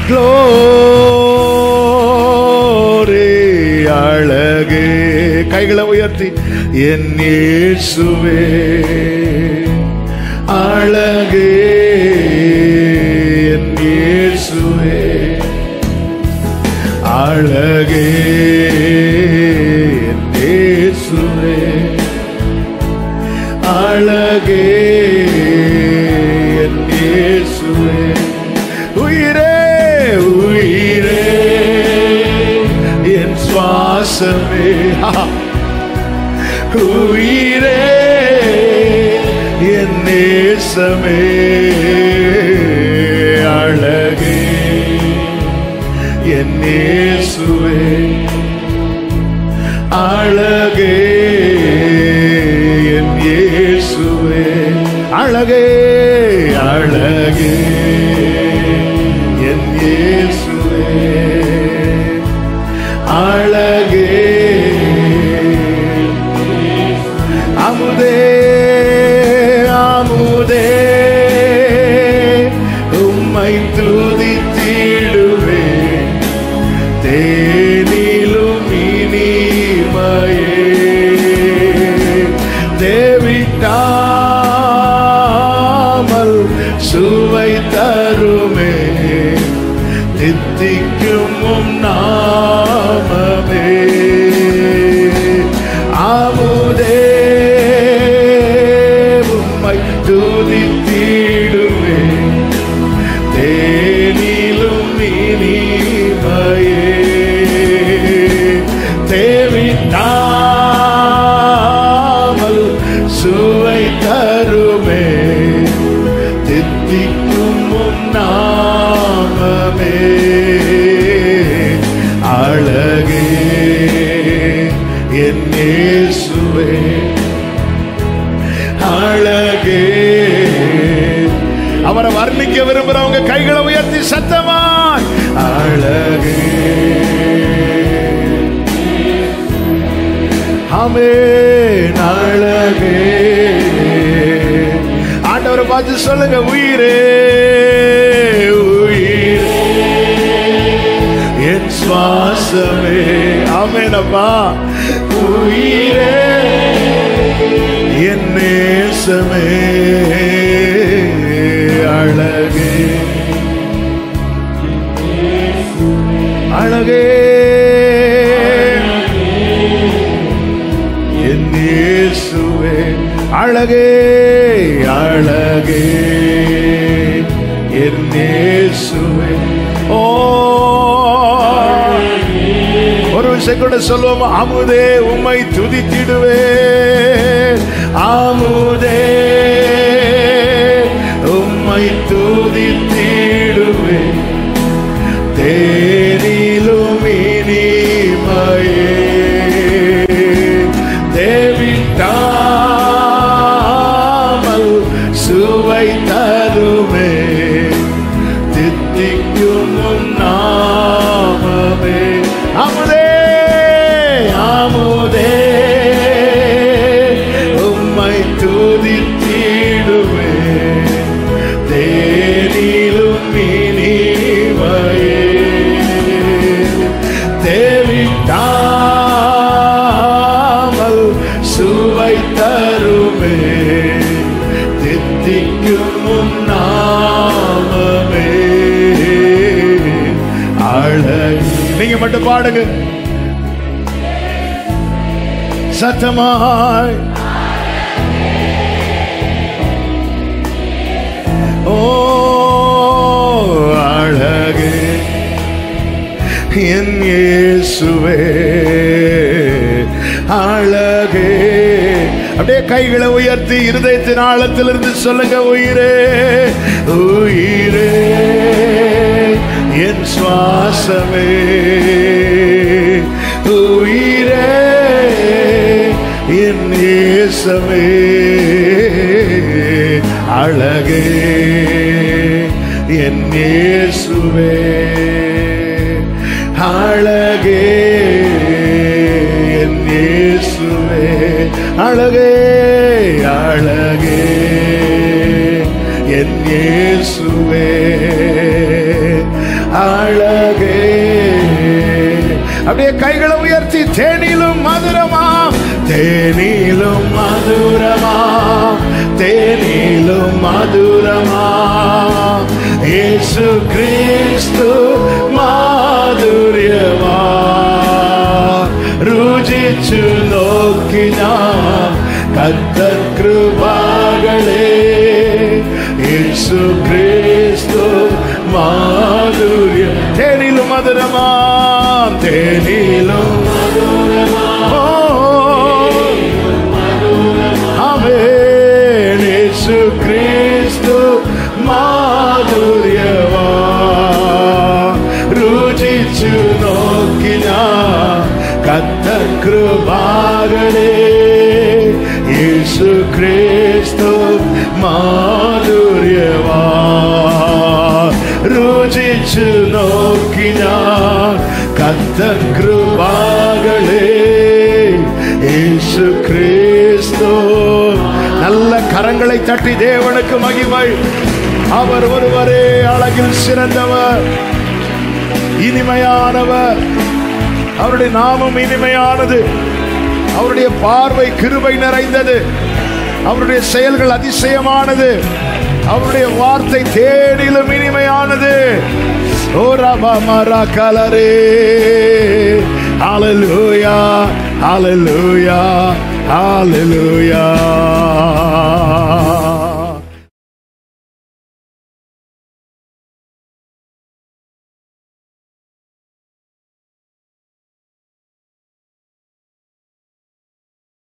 glory அழகே கைகளை உயர்த்தி என் இயேசுவே அழகே என் இயேசுவே அழகே என் இயேசுவே அழகே என் இயேசுவே உயிரே உயிரே என் சுவாசமே ஆஹா. உயிரே என் நேசமே அழகே என் நேசுவே அழகே என் இயேசுவே அழகே அழகே என் இயேசுவே அழகே அமுதே அமுதே உம்மை துதித்திடுவே தேனிலும் இனிமையே தேவிட்டாமல் சுவை தருமே தித்திக்கும் உம் நாமமே அமுதே உம்மை துதித்திடுவே தேனிலும் இனிமையே தேவிட்டாமல் சுவை தருமே தித்திக்கும் உம் நாமமே அழகே என் இயேசுவே அழகே அவரை வர்ணிக்க விரும்புறவங்க கைகளை உயர்த்தி சத்தமாய் அழகே ஆமென் அழகே ஆண்டவரை பார்த்து சொல்லுங்க உயிரே உயிரே என் சுவாசமே ஆமேனப்பா உயிரே என் நேசமே அழகே அழகே என் இயேசுவே அழகே அழகே என் இயேசுவே ஓ ஒரு விஷயம் கூட சொல்லுவோம் அமுதே உம்மை துதித்திடுவே அமுதே உம்மை துதித்திடுவே தேனிலும் இனிமையே தேவிட்டாமல் சுவை தருமே தித்திக்கும் உன் நாமமே அமுதே அமுதே உம்மை துதித்திடுவே தேனிலும் இனிமையே தேவிட்டாமல் சுவை தருமே தித்திக்கும் உன் நாமமே அழகு நீங்க மட்டும் பாடுங்க சத்தமாய் ஓ அழகே என் இயேசுவே அழகே அப்படியே கைகளை உயர்த்தி இருதயத்தின் ஆழத்திலிருந்து சொல்லுங்க உயிரே உயிரே என் சுவாசமே உயிரே என் நேசமே அழகே என் இயேசுவே அழகே என் இயேசுவே அழகே அழகே என் இயேசுவே அழகே அப்படியே கைகளை உயர்த்தி தேனிலும் மதுரமா தேனிலும் மதுரமா தேனிலும் மதுரமா இயேசு கிறிஸ்து മാധുര്യമാ രുചിച്ചു നോക്കിന കത്തൻ കൃപകളെ യേശു ക്രിസ്തു മാധുര്യം തേനിലും മധുരമാ തേനിലും ഓ ആമേൻ യേശു ക്രിസ്തു മാധുര്യവാ രുചിച്ചു നോക്കിന കത്ത കൃപാകളെ യേശു ക്രിസ്തു മാധുര്യവാ രുചിച്ചു നോക്കിന കത്ത കൃപാകളെ യേശு கிறிஸ்து நல்ல கரங்களை தட்டி தேவனுக்கு மகிமை அவர் ஒருவரே அழகில் சிறந்தவர் இனிமையானவர் அவருடைய நாமம் இனிமையானது அவருடைய பார்வை கிருபை நிறைந்தது அவருடைய செயல்கள் அதிசயமானது அவருடைய வார்த்தை தேனிலும் இனிமையானது ஓ ரபா மரா கலரே ஹalleluya ஹalleluya ஹalleluya